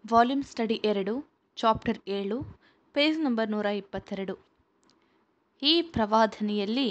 volume study ಎರಡು chapter ಏಳು page number ನೂರ ಇಪ್ಪತ್ತೆರಡು ಈ ಪ್ರವಾದನೆಯಲ್ಲಿ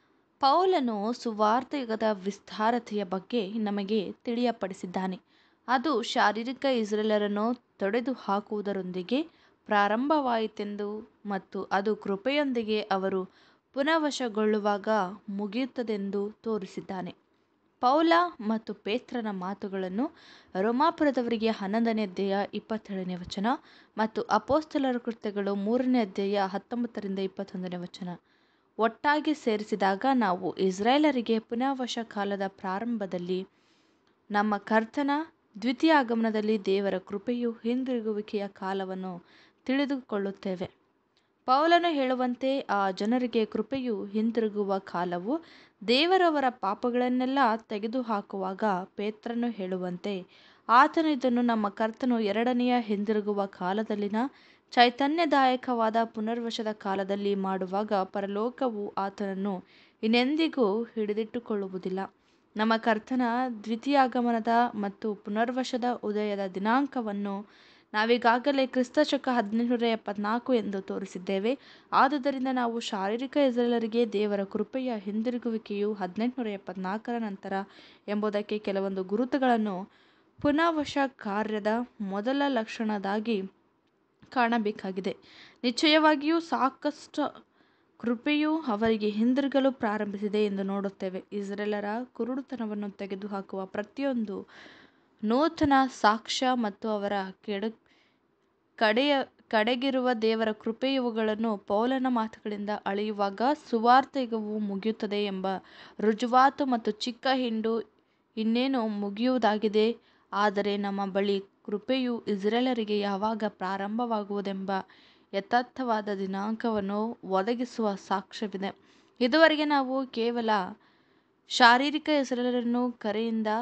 ಪೌಲನು ಸುವಾರ್ತೆಯುಗದ ವಿಸ್ತಾರತೆಯ ಬಗ್ಗೆ ನಮಗೆ ತಿಳಿಯಪಡಿಸಿದ್ದಾನೆ ಅದು ಶಾರೀರಿಕ ಇಸ್ರೇಲರನ್ನು ತೊಡೆದುಹಾಕುವುದರೊಂದಿಗೆ ಪ್ರಾರಂಭವಾಯಿತೆಂದು ಮತ್ತು ಅದು ಕೃಪೆಯೊಂದಿಗೆ ಅವರು ಪುನಃವಶಗೊಳ್ಳುವಾಗ ಮುಗಿಯುತ್ತದೆಂದು ತೋರಿಸಿದ್ದಾನೆ ಪೌಲ ಮತ್ತು ಪೇತ್ರನ ಮಾತುಗಳನ್ನು ರೋಮಾಪುರದವರಿಗೆ ಹನ್ನೊಂದನೇ ಅಧ್ಯಾಯ ಇಪ್ಪತ್ತೇಳನೇ ವಚನ ಮತ್ತು ಅಪೋಸ್ತಲರ ಕೃತ್ಯಗಳು ಮೂರನೇ ಅಧ್ಯಾಯ ಹತ್ತೊಂಬತ್ತರಿಂದ ಇಪ್ಪತ್ತೊಂದನೇ ವಚನ ಒಟ್ಟಾಗಿ ಸೇರಿಸಿದಾಗ ನಾವು ಇಸ್ರಾಯೇಲರಿಗೆ ಪುನಃವಶ ಕಾಲದ ಪ್ರಾರಂಭದಲ್ಲಿ ನಮ್ಮ ಕರ್ತನ ದ್ವಿತೀಯ ಆಗಮನದಲ್ಲಿ ದೇವರ ಕೃಪೆಯು ಹಿಂದಿರುಗುವಿಕೆಯ ಕಾಲವನ್ನು ತಿಳಿದುಕೊಳ್ಳುತ್ತೇವೆ ಪೌಲನು ಹೇಳುವಂತೆ ಆ ಜನರಿಗೆ ಕೃಪೆಯು ಹಿಂತಿರುಗುವ ಕಾಲವು ದೇವರವರ ಪಾಪಗಳನ್ನೆಲ್ಲ ತೆಗೆದುಹಾಕುವಾಗ ಪೇತ್ರನು ಹೇಳುವಂತೆ ಆತನು ಇದನ್ನು ನಮ್ಮ ಕರ್ತನು ಎರಡನೆಯ ಹಿಂದಿರುಗುವ ಕಾಲದಲ್ಲಿನ ಚೈತನ್ಯದಾಯಕವಾದ ಪುನರ್ವಶದ ಕಾಲದಲ್ಲಿ ಮಾಡುವಾಗ ಪರಲೋಕವು ಆತನನ್ನು ಇನ್ನೆಂದಿಗೂ ಹಿಡಿದಿಟ್ಟುಕೊಳ್ಳುವುದಿಲ್ಲ ನಮ್ಮ ಕರ್ತನ ದ್ವಿತೀಯಾಗಮನದ ಮತ್ತು ಪುನರ್ವಶದ ಉದಯದ ದಿನಾಂಕವನ್ನು ನಾವೀಗಾಗಲೇ ಕ್ರಿಸ್ತಶಕ ಹದಿನೆಂಟುನೂರ ಎಪ್ಪತ್ನಾಲ್ಕು ಎಂದು ತೋರಿಸಿದ್ದೇವೆ ಆದುದರಿಂದ ನಾವು ಶಾರೀರಿಕ ಇಸ್ರೇಲರಿಗೆ ದೇವರ ಕೃಪೆಯ ಹಿಂದಿರುಗುವಿಕೆಯು ಹದಿನೆಂಟುನೂರ ಎಪ್ಪತ್ನಾಲ್ಕರ ನಂತರ ಎಂಬುದಕ್ಕೆ ಕೆಲವೊಂದು ಗುರುತುಗಳನ್ನು ಪುನಃವಶ ಕಾರ್ಯದ ಮೊದಲ ಲಕ್ಷಣದಾಗಿ ಕಾಣಬೇಕಾಗಿದೆ ನಿಶ್ಚಯವಾಗಿಯೂ ಸಾಕಷ್ಟು ಕೃಪೆಯು ಅವರಿಗೆ ಹಿಂದಿರುಗಲು ಪ್ರಾರಂಭಿಸಿದೆ ಎಂದು ನೋಡುತ್ತೇವೆ ಇಸ್ರೇಲರ ಕುರುಡುತನವನ್ನು ತೆಗೆದುಹಾಕುವ ಪ್ರತಿಯೊಂದು ನೂತನ ಸಾಕ್ಷ್ಯ ಮತ್ತು ಅವರ ಕೆಡ ಕಡೆಯ ಕಡೆಗಿರುವ ದೇವರ ಕೃಪೆ ಇವುಗಳನ್ನು ಪೌಲನ ಮಾತುಗಳಿಂದ ಅಳೆಯುವಾಗ ಸುವಾರ್ತೆಯುಗವು ಮುಗಿಯುತ್ತದೆ ಎಂಬ ರುಜುವಾತು ಮತ್ತು ಚಿಕ್ಕ ಹಿಂಡು ಇನ್ನೇನು ಮುಗಿಯುವುದಾಗಿದೆ ಆದರೆ ನಮ್ಮ ಬಳಿ ಕೃಪೆಯು ಇಸ್ರೇಲರಿಗೆ ಯಾವಾಗ ಪ್ರಾರಂಭವಾಗುವುದೆಂಬ ಯಥಾರ್ಥವಾದ ದಿನಾಂಕವನ್ನು ಒದಗಿಸುವ ಸಾಕ್ಷ್ಯವಿದೆ ಇದುವರೆಗೆ ನಾವು ಕೇವಲ ಶಾರೀರಿಕ ಇಸ್ರೇಲರನ್ನು ಕರೆಯಿಂದ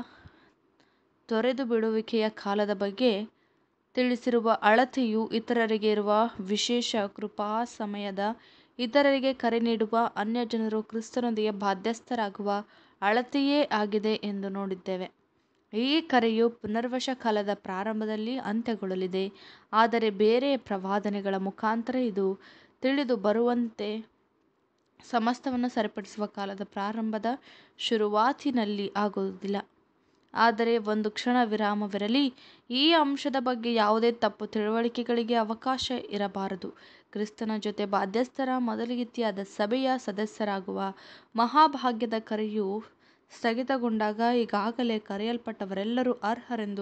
ತೊರೆದು ಬಿಡುವಿಕೆಯ ಕಾಲದ ಬಗ್ಗೆ ತಿಳಿಸಿರುವ ಅಳತೆಯು ಇತರರಿಗೆ ಇರುವ ವಿಶೇಷ ಕೃಪಾ ಸಮಯದ ಇತರರಿಗೆ ಕರೆ ನೀಡುವ ಅನ್ಯ ಜನರು ಕ್ರಿಸ್ತನೊಂದಿಗೆ ಬಾಧ್ಯಸ್ಥರಾಗುವ ಅಳತೆಯೇ ಆಗಿದೆ ಎಂದು ನೋಡಿದ್ದೇವೆ ಈ ಕರೆಯು ಪುನರ್ವಶ ಕಾಲದ ಪ್ರಾರಂಭದಲ್ಲಿ ಅಂತ್ಯಗೊಳ್ಳಲಿದೆ ಆದರೆ ಬೇರೆ ಪ್ರವಾದನೆಗಳ ಮುಖಾಂತರ ಇದು ತಿಳಿದು ಬರುವಂತೆ ಸಮಸ್ತವನ್ನು ಸರಿಪಡಿಸುವ ಕಾಲದ ಪ್ರಾರಂಭದ ಶುರುವಾತಿನಲ್ಲಿ ಆಗುವುದಿಲ್ಲ ಆದರೆ ಒಂದು ಕ್ಷಣ ವಿರಾಮವಿರಲಿ ಈ ಅಂಶದ ಬಗ್ಗೆ ಯಾವುದೇ ತಪ್ಪು ತಿಳುವಳಿಕೆಗಳಿಗೆ ಅವಕಾಶ ಇರಬಾರದು ಕ್ರಿಸ್ತನ ಜೊತೆ ಬಾಧ್ಯಸ್ಥರ ಮೊದಲಿಗಿತ್ತಿಯಾದ ಸಭೆಯ ಸದಸ್ಯರಾಗುವ ಮಹಾಭಾಗ್ಯದ ಕರೆಯು ಸ್ಥಗಿತಗೊಂಡಾಗ ಈಗಾಗಲೇ ಕರೆಯಲ್ಪಟ್ಟವರೆಲ್ಲರೂ ಅರ್ಹರೆಂದು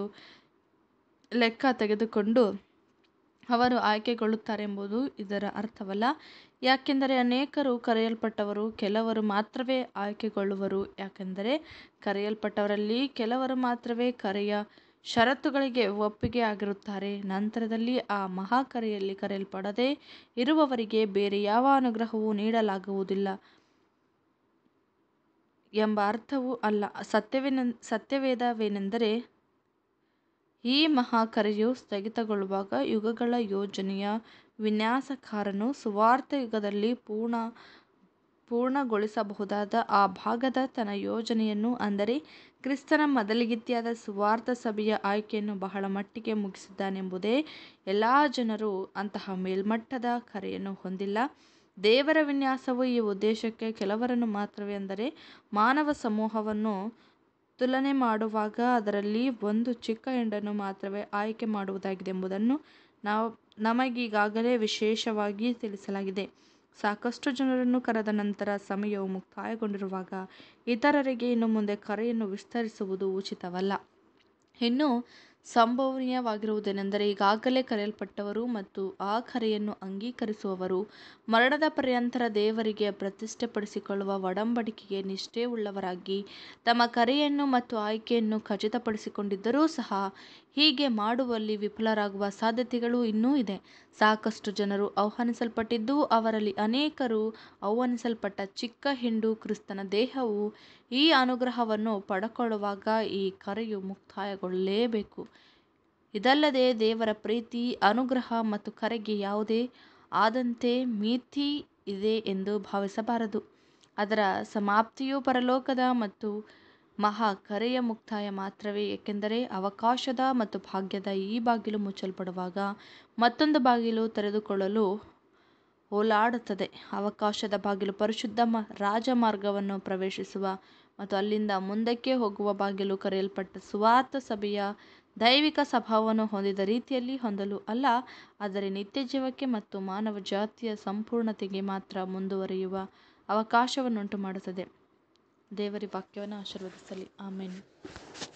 ಲೆಕ್ಕ ತೆಗೆದುಕೊಂಡು ಅವರು ಆಯ್ಕೆಗೊಳ್ಳುತ್ತಾರೆಂಬುದು ಇದರ ಅರ್ಥವಲ್ಲ ಯಾಕೆಂದರೆ ಅನೇಕರು ಕರೆಯಲ್ಪಟ್ಟವರು ಕೆಲವರು ಮಾತ್ರವೇ ಆಯ್ಕೆಗೊಳ್ಳುವರು ಯಾಕೆಂದರೆ ಕರೆಯಲ್ಪಟ್ಟವರಲ್ಲಿ ಕೆಲವರು ಮಾತ್ರವೇ ಕರೆಯ ಷರತ್ತುಗಳಿಗೆ ಒಪ್ಪಿಗೆ ಆಗಿರುತ್ತಾರೆ ನಂತರದಲ್ಲಿ ಆ ಮಹಾಕರೆಯಲ್ಲಿ ಕರೆಯಲ್ಪಡದೇ ಇರುವವರಿಗೆ ಬೇರೆ ಯಾವ ಅನುಗ್ರಹವೂ ನೀಡಲಾಗುವುದಿಲ್ಲ ಎಂಬ ಅರ್ಥವೂ ಅಲ್ಲ ಸತ್ಯವೇನ ಸತ್ಯವೇದವೇನೆಂದರೆ ಈ ಮಹಾಕರೆಯು ಸ್ಥಗಿತಗೊಳ್ಳುವಾಗ ಯುಗಗಳ ಯೋಜನೆಯ ವಿನ್ಯಾಸಕಾರನು ಸುವಾರ್ತೆ ಯುಗದಲ್ಲಿ ಪೂರ್ಣ ಪೂರ್ಣಗೊಳಿಸಬಹುದಾದ ಆ ಭಾಗದ ತನ್ನ ಯೋಜನೆಯನ್ನು ಅಂದರೆ ಕ್ರಿಸ್ತನ ಮೊದಲಿಗಿತ್ತಿಯಾದ ಸುವಾರ್ಥ ಸಭೆಯ ಆಯ್ಕೆಯನ್ನು ಬಹಳ ಮಟ್ಟಿಗೆ ಮುಗಿಸಿದ್ದಾನೆಂಬುದೇ ಎಲ್ಲ ಜನರು ಅಂತಹ ಮೇಲ್ಮಟ್ಟದ ಕರೆಯನ್ನು ಹೊಂದಿಲ್ಲ ದೇವರ ವಿನ್ಯಾಸವು ಈ ಉದ್ದೇಶಕ್ಕೆ ಕೆಲವರನ್ನು ಮಾತ್ರವೇ ಅಂದರೆ ಮಾನವ ಸಮೂಹವನ್ನು ತುಲನೆ ಮಾಡುವಾಗ ಅದರಲ್ಲಿ ಒಂದು ಚಿಕ್ಕ ಹಿಂಡನ್ನು ಮಾತ್ರವೇ ಆಯ್ಕೆ ಮಾಡುವುದಾಗಿದೆ ಎಂಬುದನ್ನು ನಾವು ನಮಗೀಗಾಗಲೇ ವಿಶೇಷವಾಗಿ ತಿಳಿಸಲಾಗಿದೆ ಸಾಕಷ್ಟು ಜನರನ್ನು ಕರೆದ ನಂತರ ಸಮಯವು ಮುಕ್ತಾಯಗೊಂಡಿರುವಾಗ ಇತರರಿಗೆ ಇನ್ನು ಮುಂದೆ ಕರೆಯನ್ನು ವಿಸ್ತರಿಸುವುದು ಉಚಿತವಲ್ಲ ಇನ್ನು ಸಂಭವನೀಯವಾಗಿರುವುದೇನೆಂದರೆ ಈಗಾಗಲೇ ಕರೆಯಲ್ಪಟ್ಟವರು ಮತ್ತು ಆ ಕರೆಯನ್ನು ಅಂಗೀಕರಿಸುವವರು ಮರಣದ ಪರ್ಯಂತರ ದೇವರಿಗೆ ಪ್ರತಿಷ್ಠೆಪಡಿಸಿಕೊಳ್ಳುವ ಒಡಂಬಡಿಕೆಗೆ ನಿಷ್ಠೆಯುಳ್ಳವರಾಗಿ ತಮ್ಮ ಕರೆಯನ್ನು ಮತ್ತು ಆಯ್ಕೆಯನ್ನು ಖಚಿತಪಡಿಸಿಕೊಂಡಿದ್ದರೂ ಸಹ ಹೀಗೆ ಮಾಡುವಲ್ಲಿ ವಿಫಲರಾಗುವ ಸಾಧ್ಯತೆಗಳು ಇನ್ನೂ ಇದೆ ಸಾಕಷ್ಟು ಜನರು ಆಹ್ವಾನಿಸಲ್ಪಟ್ಟಿದ್ದು ಅವರಲ್ಲಿ ಅನೇಕರು ಆಹ್ವಾನಿಸಲ್ಪಟ್ಟ ಚಿಕ್ಕ ಹಿಂಡು ಕ್ರಿಸ್ತನ ದೇಹವು ಈ ಅನುಗ್ರಹವನ್ನು ಪಡಕೊಳ್ಳುವಾಗ ಈ ಕರೆಯು ಮುಕ್ತಾಯಗೊಳ್ಳಲೇಬೇಕು ಇದಲ್ಲದೆ ದೇವರ ಪ್ರೀತಿ ಅನುಗ್ರಹ ಮತ್ತು ಕರೆಗೆ ಯಾವುದೇ ಆದಂತೆ ಮಿತಿ ಇದೆ ಎಂದು ಭಾವಿಸಬಾರದು ಅದರ ಸಮಾಪ್ತಿಯು ಪರಲೋಕದ ಮತ್ತು ಮಹಾ ಕರೆಯ ಮುಕ್ತಾಯ ಮಾತ್ರವೇ ಏಕೆಂದರೆ ಅವಕಾಶದ ಮತ್ತು ಭಾಗ್ಯದ ಈ ಬಾಗಿಲು ಮುಚ್ಚಲ್ಪಡುವಾಗ ಮತ್ತೊಂದು ಬಾಗಿಲು ತೆರೆದುಕೊಳ್ಳಲು ಓಲಾಡುತ್ತದೆ ಅವಕಾಶದ ಬಾಗಿಲು ಪರಿಶುದ್ಧ ಮ ರಾಜಮಾರ್ಗವನ್ನು ಪ್ರವೇಶಿಸುವ ಮತ್ತು ಅಲ್ಲಿಂದ ಮುಂದಕ್ಕೆ ಹೋಗುವ ಬಾಗಿಲು ಕರೆಯಲ್ಪಟ್ಟ ಸುವಾರ್ಥ ಸಭೆಯ ದೈವಿಕ ಸ್ವಭಾವವನ್ನು ಹೊಂದಿದ ರೀತಿಯಲ್ಲಿ ಹೊಂದಲು ಅಲ್ಲ ಆದರೆ ನಿತ್ಯ ಜೀವಕ್ಕೆ ಮತ್ತು ಮಾನವ ಜಾತಿಯ ಸಂಪೂರ್ಣತೆಗೆ ಮಾತ್ರ ಮುಂದುವರಿಯುವ ಅವಕಾಶವನ್ನುಂಟು ಮಾಡುತ್ತದೆ ದೇವರ ವಾಕ್ಯವನ್ನು ಆಶೀರ್ವದಿಸಲಿ ಆಮೇನ್